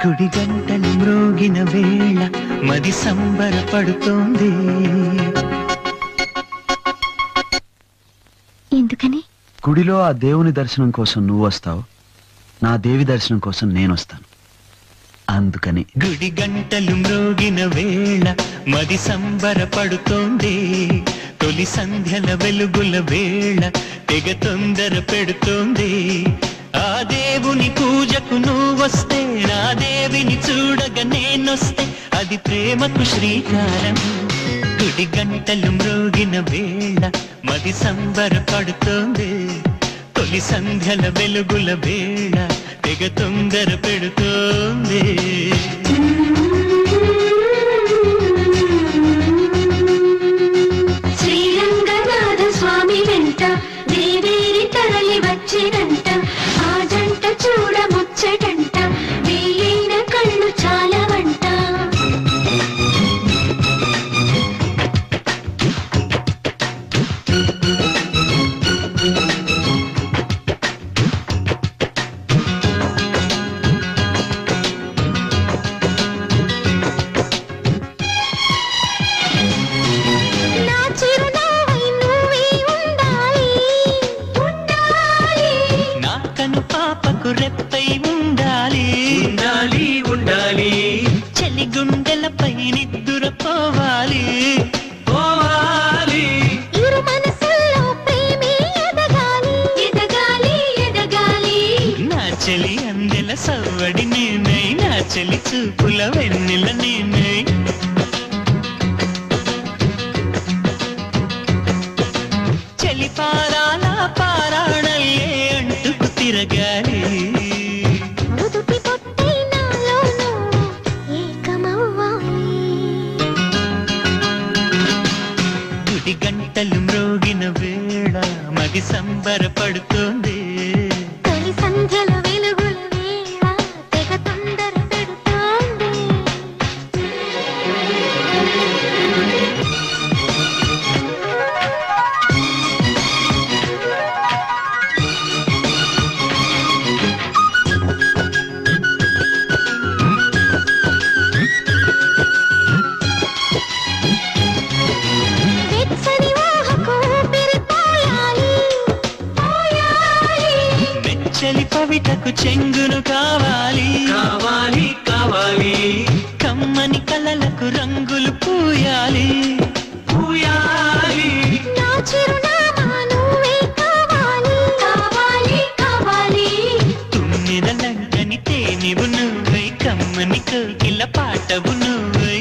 గుడి గంటలు మ్రోగిన వేళ మది సంబరపడుతోంది ఎందుకని గుడిలో ఆ దేవుని దర్శనం కోసం నువ్వు వస్తావు నా దేవి దర్శనం కోసం నేను వస్తాను అందుకని గుడి గంటలు మ్రోగిన వేళ మది సంబరపడుతోంది తొలి సంధ్యల వెలుగుల వేళ తెగ తొందర పెడుతోంది ఆ దేవుని పూజకు నువ్వు వస్తే నా దేవిని చూడగా నేనొస్తే అది ప్రేమకు శ్రీకారం గుడి గంటలు మ్రోగిన వేళ మది సంబరపడుతోంది తొలి సంధ్యల వెలుగుల వేళ తెగ తొందర పెడుతోంది శ్రీరంగనాథ స్వామి వెంట దేవేరి తరలి వచ్చినంట ఆ జంట చూడ ముచ్చటంట వేయైన కళ్ళు చాలవంట నా చిరునవ్వై నువ్వే ఉండాలి ఉండాలి నా కను పాపకు రెప్పై ఉండాలి ఉండాలి ఉండాలి చలి గుండెలపై నిద్దుర పోవాలి పోవాలి ఇరు మనసుల్లో ప్రేమే ఎదగాలి ఎదగాలి ఎదగాలి నా చెలి అందెల సవ్వడి నేనై నా చెలి చూపుల వెన్నెల నేనై చెలి పారాల పారాణల్లే అంటుకు తిరగాలి నుదుటి పొట్టై నాలో నువ్వు ఏకమవ్వాలి గుడి గంటలు మ్రోగిన వేళ మది సంబరపడుతోంది తొలి సంధ్యల వెలుగుల వేళ తెగ తొందర పెడుతోంది వెచ్చని ఊహకు ఊపిరి పోయాలి పోయాలి మెచ్చలి పవిటకు చెంగును కావాలి కావాలి కావాలి కమ్మని కలలకు రంగులు పూయాలి పూయాలి నా చిరునామా నువ్వే కావాలి కావాలి కావాలి తుమ్మిద లంకని తేనివు నువ్వై కమ్మని కోకిల పాటవు నువ్వై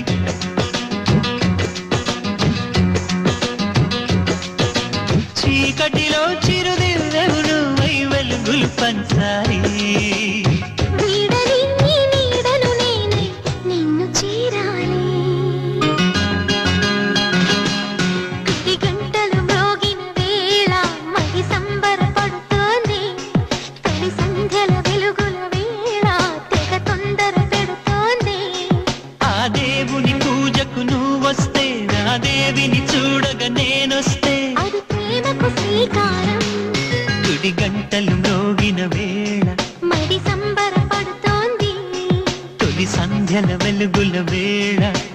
చీకటిలో చిరుదివ్వెవు నువ్వై వెలుగులు పంచాలి వీడని నీ నీడను నేనై నిన్ను చేరాలి గుడి గంటలు మ్రోగిన వేళ మది సంబరపడుతోంది తొలి సంధ్యల వెలుగుల వేళ తెగ తొందర పెడుతోంది ఆ దేవుని పూజకు నువ్వు వస్తే నా దేవిని చూడగా నేనొస్తే అది ప్రేమకు శ్రీకారం గుడి గంటలు మ్రోగిన వేళ మది సంబరపడుతోంది తొలి సంధ్యల వెలుగుల వేళ